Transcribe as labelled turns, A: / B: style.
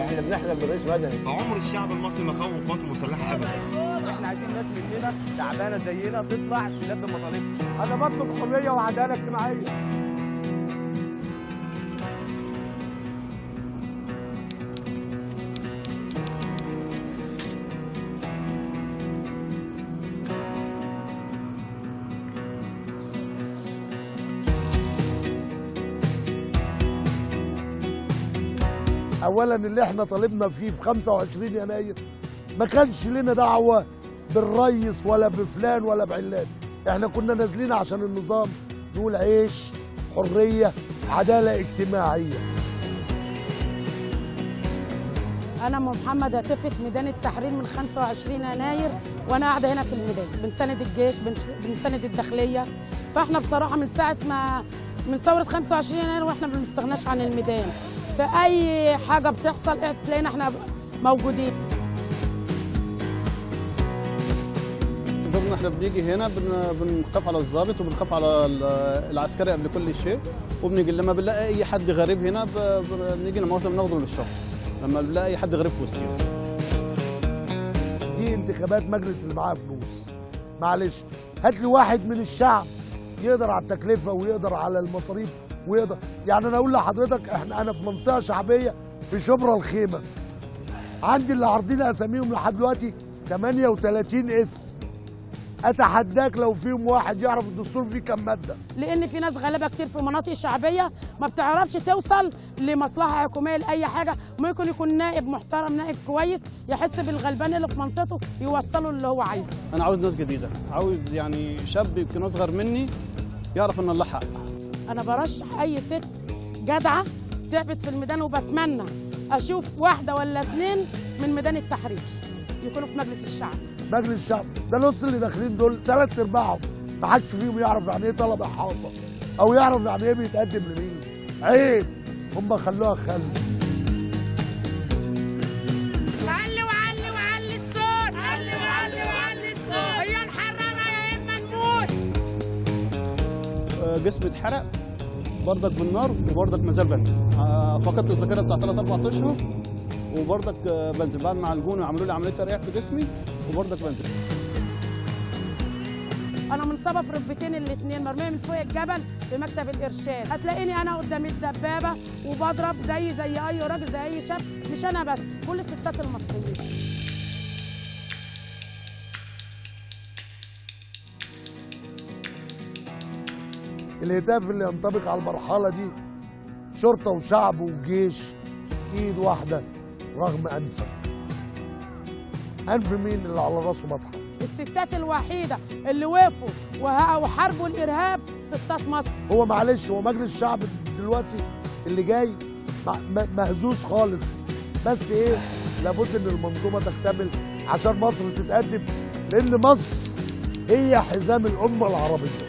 A: احنا بنحلم برئيس مدني
B: عمر الشعب المصري ما خوف قوات مسلحه ابدا
A: احنا عايزين ناس مننا تعبانه زينا تطلع تلبي مطالبنا
C: انا بطلب حريه وعداله اجتماعيه اولا اللي احنا طالبنا فيه في 25 يناير ما كانش لنا دعوه بالريس ولا بفلان ولا بعلان احنا كنا نازلين عشان النظام نقول عيش حريه عداله اجتماعيه
D: انا ام محمد هتفت ميدان التحرير من 25 يناير وانا قاعده هنا في الميدان بنساند الجيش بنش- بنساند الداخليه فاحنا بصراحه من ساعه ما من ثوره 25 يناير واحنا ما بنستغناش عن الميدان في اي حاجه بتحصل تلاقينا احنا موجودين
E: دورنا احنا بنيجي هنا بن- بنخاف على الضابط وبنخاف على ال- العسكري قبل كل شيء وبنيجي لما بنلاقي اي حد غريب هنا ب- ب- بنيجي لما بناخده للشغل لما بنلاقي اي حد غريب في وسطنا
C: دي انتخابات مجلس اللي معاه فلوس معلش هات لي واحد من الشعب يقدر على التكلفه ويقدر على المصاريف ويقدر يعني انا اقول لحضرتك احنا انا في منطقه شعبيه في شبرا الخيمه عندي اللي عارضين اساميهم لحد دلوقتي 38 اسم اتحداك لو فيهم واحد يعرف الدستور فيه كام ماده
D: لان في ناس غلابه كتير في مناطق شعبيه ما بتعرفش توصل لمصلحه حكوميه لاي حاجه ممكن يكون نائب محترم نائب كويس يحس بالغلبان اللي في منطقته يوصله اللي هو عايزه
E: انا عاوز ناس جديده عاوز يعني شاب يمكن اصغر مني يعرف ان الله حق
D: انا برشح اي ست جدعه تعبت في الميدان وبتمنى اشوف واحده ولا اتنين من ميدان التحرير يكونوا في مجلس الشعب
C: مجلس الشعب ده نص اللي داخلين دول ثلاث ارباعهم ما حدش فيهم يعرف يعني ايه طلب احاطه او يعرف يعني ايه بيتقدم لمين عيب هم خلوها خل
F: علي وعلي وعلي الصوت علي وعلي وعلي الصوت هي نحررها يا اما نموت
E: آه، جسمي اتحرق بردك بالنار وبردك مازال بنزل آه، فقدت الذاكره بتاع 3 4 اشهر وبردك آه، بنزل بعد ما عالجوني وعملوا لي عمليه ترقيع في جسمي وبردك بنزل
D: انا منصابه في ركبتين الاثنين مرميه من فوق الجبل في مكتب الارشاد هتلاقيني انا قدام الدبابه وبضرب زي زي اي راجل زي اي شاب مش انا بس كل الستات المصريين
C: الهتاف اللي ينطبق على المرحله دي شرطه وشعب وجيش ايد واحده رغم انفك انف مين اللي على راسه مطحن
D: الستات الوحيده اللي وقفوا وه- وحاربوا الارهاب ستات مصر
C: هو معلش هو مجلس الشعب دلوقتي اللي جاي م- م- مهزوز خالص بس ايه لابد ان المنظومه تكتمل عشان مصر تتقدم لان مصر هي حزام الامه العربيه